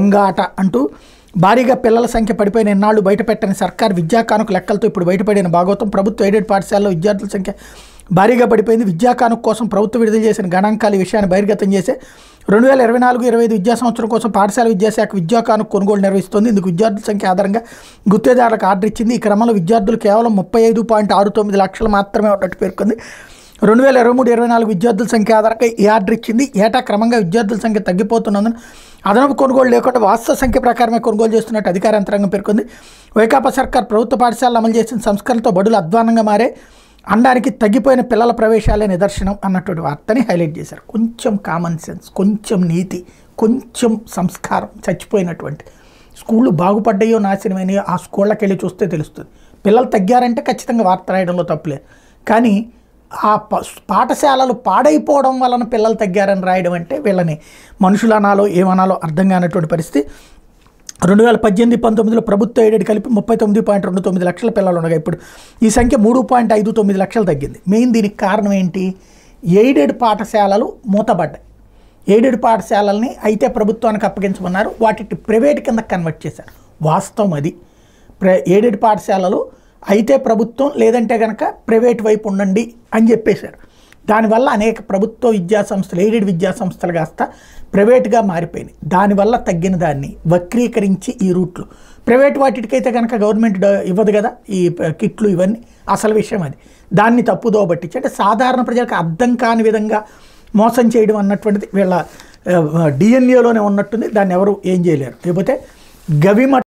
దొంగాట అంటూ భారీగా పిల్లల సంఖ్య పడిపోయిన ఎన్నాళ్ళు బయటపెట్టని సర్కార్ విద్యా కానుక లెక్కలతో ఇప్పుడు బయటపడిన భాగవతం ప్రభుత్వ ఎయిడెడ్ పాఠశాలలో విద్యార్థుల సంఖ్య భారీగా పడిపోయింది విద్యా కానుక కోసం ప్రభుత్వం విడుదల చేసిన గణాంకాలు ఈ విషయాన్ని బహిర్గతం చేసే రెండు వేల ఇరవై నాలుగు ఇరవై ఐదు విద్యా సంవత్సరం కోసం పాఠశాల విద్యాశాఖ విద్యా కానుక కొనుగోలు నిర్వహిస్తోంది ఇందుకు విద్యార్థుల సంఖ్య ఆధారంగా గుత్తేదారులకు ఆర్డర్ ఇచ్చింది ఈ క్రమంలో విద్యార్థులు కేవలం ముప్పై ఐదు పాయింట్ ఆరు తొమ్మిది లక్షలు మాత్రమే ఉన్నట్టు పేర్కొంది రెండు వేల ఇరవై మూడు ఇరవై నాలుగు విద్యార్థుల సంఖ్య ఆధారంగా ఈ ఆర్డర్ ఇచ్చింది ఏటా క్రమంగా విద్యార్థుల సంఖ్య తగ్గిపోతున్నందున అదనపు కొనుగోలు లేకుండా వాస్తవ సంఖ్య ప్రకారమే కొనుగోలు చేస్తున్నట్టు అధికార యంత్రాంగం పేర్కొంది వైకాపా సర్కార్ ప్రభుత్వ పాఠశాలలు అమలు చేసిన సంస్కరణతో బడులు అధ్వానంగా మారే అనడానికి తగ్గిపోయిన పిల్లల ప్రవేశాలే నిదర్శనం అన్నటువంటి వార్తని హైలైట్ చేశారు కొంచెం కామన్ సెన్స్ కొంచెం నీతి కొంచెం సంస్కారం చచ్చిపోయినటువంటి స్కూళ్ళు బాగుపడ్డాయో నాశనమైనయో ఆ స్కూళ్ళకి వెళ్ళి చూస్తే తెలుస్తుంది పిల్లలు తగ్గారంటే ఖచ్చితంగా వార్త రాయడంలో తప్పులేదు కానీ ఆ ప- పాఠశాలలు పాడైపోవడం వలన పిల్లలు తగ్గారని రాయడం అంటే వీళ్ళని మనుషులు అనాలో ఏమనాలో అర్థం కానటువంటి పరిస్థితి రెండు వేల పద్దెనిమిది పంతొమ్మిదిలో ప్రభుత్వ ఎయిడెడ్ కలిపి ముప్పై తొమ్మిది పాయింట్ రెండు తొమ్మిది లక్షల పిల్లలు ఉండగా ఇప్పుడు ఈ సంఖ్య మూడు పాయింట్ ఐదు తొమ్మిది లక్షలు తగ్గింది మెయిన్ దీనికి కారణం ఏంటి ఎయిడెడ్ పాఠశాలలు మూతబడ్డాయి ఎయిడెడ్ పాఠశాలల్ని అయితే ప్రభుత్వానికి అప్పగించమన్నారు వాటిని ప్రైవేట్ కింద కన్వర్ట్ చేశారు వాస్తవం అది ప్ర ఎయిడెడ్ పాఠశాలలు అయితే ప్రభుత్వం లేదంటే కనుక ప్రైవేట్ వైపు ఉండండి అని చెప్పేశారు దానివల్ల అనేక ప్రభుత్వ విద్యా సంస్థలు ఎయిడెడ్ విద్యా సంస్థలు కాస్త ప్రైవేట్గా మారిపోయినాయి దానివల్ల తగ్గిన దాన్ని వక్రీకరించి ఈ రూట్లు ప్రైవేట్ వాటికైతే కనుక గవర్నమెంట్ డ- ఇవ్వదు కదా ఈ ప- కిట్లు ఇవన్నీ అసలు విషయం అది దాన్ని తప్పుదో పట్టించి అంటే సాధారణ ప్రజలకు అర్థం కాని విధంగా మోసం చేయడం అన్నటువంటిది వీళ్ళ డిఎన్ఏలోనే ఉన్నట్టుంది దాన్ని ఎవరు ఏం చేయలేరు లేకపోతే గవిమ